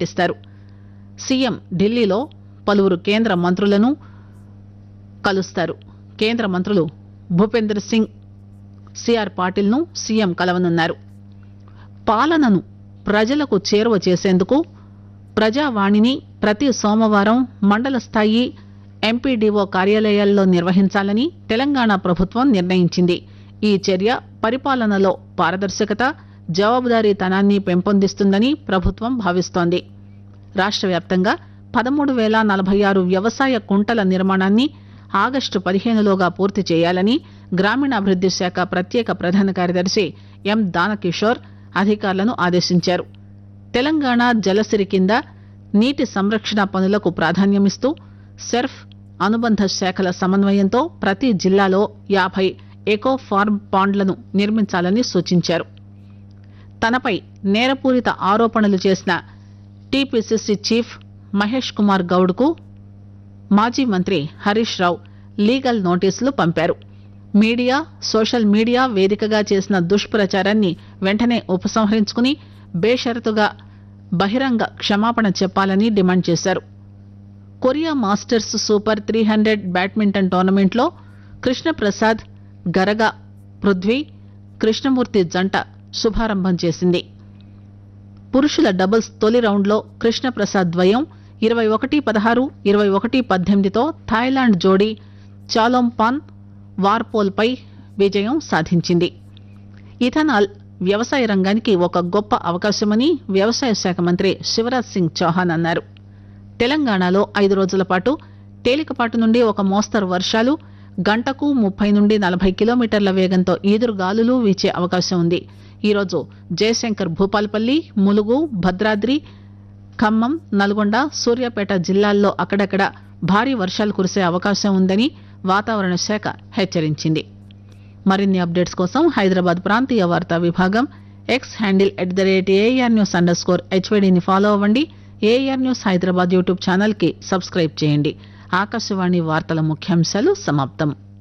పర్యటిస్తారు సీఎం ఢిల్లీలో పలువురు కేంద్ర మంత్రులను కలుస్తారు కేంద్ర మంత్రులు భూపేంద్ర సింగ్ సిఆర్ పాటిల్ ను సీఎం కలవనున్నారు పాలనను ప్రజలకు చేరువ చేసేందుకు ప్రజావాణిని ప్రతి సోమవారం మండల స్థాయి ఎంపీడీఓ కార్యాలయాల్లో నిర్వహించాలని తెలంగాణ ప్రభుత్వం నిర్ణయించింది ఈ చర్య పరిపాలనలో పారదర్శకత జవాబుదారీతనాన్ని పెంపొందిస్తుందని ప్రభుత్వం భావిస్తోంది రాష్ట్ర వ్యాప్తంగా పదమూడు వేల నలభై ఆరు వ్యవసాయ కుంటల నిర్మాణాన్ని ఆగస్టు పదిహేనులోగా పూర్తి చేయాలని గ్రామీణాభివృద్ది శాఖ ప్రత్యేక ప్రధాన కార్యదర్శి ఎం దానకిషోర్ అధికారులను ఆదేశించారు తెలంగాణ జలసిరి కింద నీటి సంరక్షణ పనులకు ప్రాధాన్యమిస్తూ సెర్ఫ్ అనుబంధ శాఖల సమన్వయంతో ప్రతి జిల్లాలో యాభై ఎకో ఫార్మ్ పాండ్లను నిర్మించాలని సూచించారు తనపై నేరపూరిత ఆరోపణలు చేసిన టీపీసీసీ చీఫ్ మహేష్ కుమార్ గౌడ్కు మాజీ మంత్రి హరీష్ రావు లీగల్ నోటీసులు పంపారు మీడియా సోషల్ మీడియా వేదికగా చేసిన దుష్ప్రచారాన్ని వెంటనే ఉపసంహరించుకుని బేషరతుగా బహిరంగ క్షమాపణ చెప్పాలని డిమాండ్ చేశారు Korea masters super three hundred badminton టోర్నమెంట్లో కృష్ణప్రసాద్ గరగా పృథ్వీ కృష్ణమూర్తి జంట శుభారంభం చేసింది పురుషుల డబుల్స్ తొలి రౌండ్లో కృష్ణప్రసాద్ ద్వయం ఇరవై ఒకటి పదహారు ఇరవై ఒకటి పద్దెనిమిదితో థాయిలాండ్ జోడీ చాలోంపాన్ వార్పోల్పై విజయం సాధించింది ఇథనాల్ వ్యవసాయ రంగానికి ఒక గొప్ప అవకాశమని వ్యవసాయ శాఖ మంత్రి శివరాజ్ సింగ్ చౌహాన్ అన్నారు తెలంగాణలో ఐదు రోజుల పాటు తేలికపాటి నుండి ఒక మోస్తరు వర్షాలు గంటకు ముప్పై నుండి నలభై కిలోమీటర్ల వేగంతో ఈదురుగాలులు వీచే అవకాశం ఉంది ఈరోజు జయశంకర్ భూపాల్పల్లి ములుగు భద్రాద్రి ఖమ్మం నల్గొండ సూర్యాపేట జిల్లాల్లో అక్కడక్కడ భారీ వర్షాలు కురిసే అవకాశం ఉందని వాతావరణ శాఖ హెచ్చరించింది మరిన్ని అప్డేట్స్ కోసం హైదరాబాద్ ప్రాంతీయ వార్తా విభాగం X handle at the rate AR news underscore స్కోర్ హెచ్వైడీని ఫాలో అవ్వండి AR news Hyderabad YouTube channel కి సబ్స్క్రైబ్ చేయండి ఆకాశవాణి వార్తల ముఖ్యాంశాలు సమాప్తం